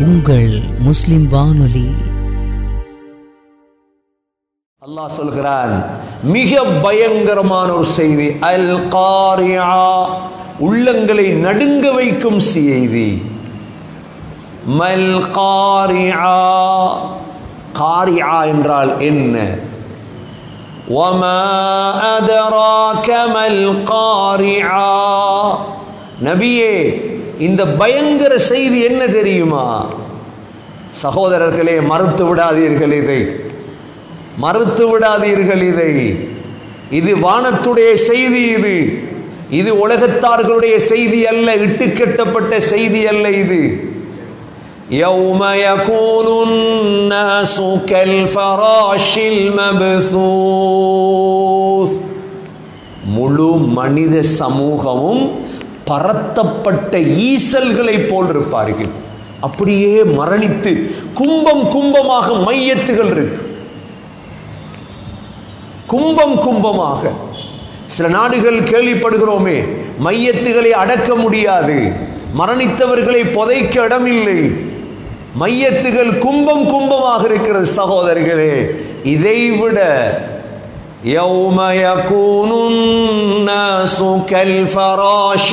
உங்கள் முஸ்லிம் வானொலி அல்லாஹ் சொல்கிறான் மிக பயங்கரமான ஒரு செய்தி அல் காரியா உள்ளங்களை நடுங்க வைக்கும் செய்தி மல் காரியா காரியா என்றால் என்ன وما أدراك ما القارعة நபியே இந்த பயங்கர செய்தி என்ன தெரியுமா சகோதரர்களே மறுத்து விடாதீர்கள் இதை மறுத்து விடாதீர்கள் இதை இது வானத்துடைய செய்தி இது இது உலகத்தார்களுடைய செய்தி அல்ல இட்டுக்கட்டப்பட்ட செய்தி அல்ல இது يوم يكون الناس كالفراش المبثوث முழு மனித சமூகமும் பரத்தப்பட்ட ஈசல்களை போல் இருப்பார்கள் அப்படியே மரணித்து கும்பம் கும்பமாக மையத்துகள் இருக்கு கும்பம் கும்பமாக சில நாடுகள் கேள்விப்படுகிறோமே மையத்துகளை அடக்க முடியாது மரணித்தவர்களை புதைக்க இடமில்லை மையத்துகள் கும்பம் கும்பமாக இருக்கிறது சகோதரர்களே இதைவிட يوم يكون الناس كالفراش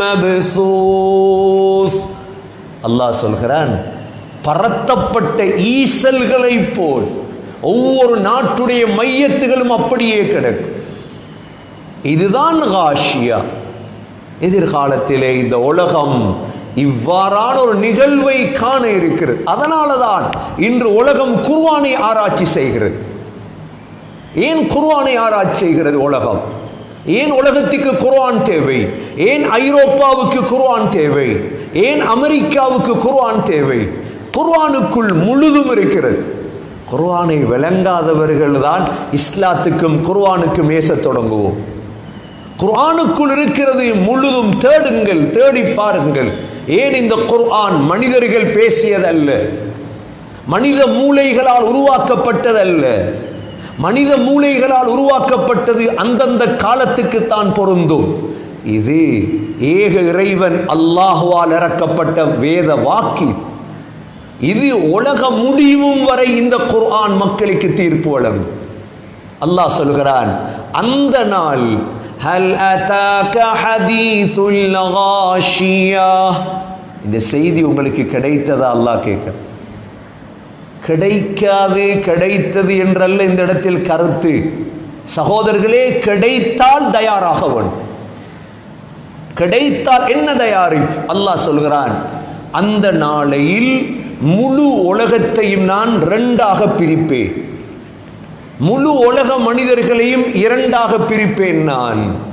المبثوث அல்லாஹ் சொல்கிறான் பரத்தப்பட்ட ஈசல்களைப் போல் ஒவ்வொரு நாட்டுடைய மையத்துகளும் அப்படியே கிடக்கும் இதுதான் காஷியா எதிர்காலத்திலே இந்த உலகம் இவ்வாறான ஒரு நிகழ்வை காண இருக்கிறது அதனால தான் இன்று உலகம் குர்வானை ஆராய்ச்சி செய்கிறது ஏன் குர்வானை ஆராய்ச்சி செய்கிறது உலகம் ஏன் உலகத்துக்கு குர்ஆன் தேவை ஏன் ஐரோப்பாவுக்கு குர்ஆன் தேவை ஏன் அமெரிக்காவுக்கு குர்ஆன் தேவை குர்ஆனுக்குள் முழுதும் இருக்கிறது குர்ஆனை விளங்காதவர்கள் தான் இஸ்லாத்துக்கும் குர்ஆனுக்கும் ஏசத் தொடங்குவோம் குர்ஆனுக்குள் இருக்கிறது முழுதும் தேடுங்கள் தேடி பாருங்கள் ஏன் இந்த குர்ஆன் மனிதர்கள் பேசியதல்ல மனித மூளைகளால் உருவாக்கப்பட்டதல்ல மனித மூளைகளால் உருவாக்கப்பட்டது அந்தந்த காலத்துக்கு தான் பொருந்தும் இது ஏக இறைவன் அல்லாஹுவால் இறக்கப்பட்ட வேத வாக்கி இது உலக முடிவும் வரை இந்த குர்ஆன் மக்களுக்கு தீர்ப்பு வழங்கும் அல்லாஹ் சொல்கிறான் அந்த நாள் ஹல் அதாக ஹதீசுல் காஷியா இந்த செய்தி உங்களுக்கு கிடைத்ததா அல்லாஹ் கேட்க கிடைக்காது கிடைத்தது என்றல்ல இந்த இடத்தில் கருத்து சகோதரர்களே கிடைத்தால் தயாராக வேண்டும் கிடைத்தால் என்ன தயாரிப்பு அல்லாஹ் சொல்கிறான் அந்த நாளையில் முழு உலகத்தையும் நான் ரெண்டாக பிரிப்பேன் முழு உலக மனிதர்களையும் இரண்டாக பிரிப்பேன் நான்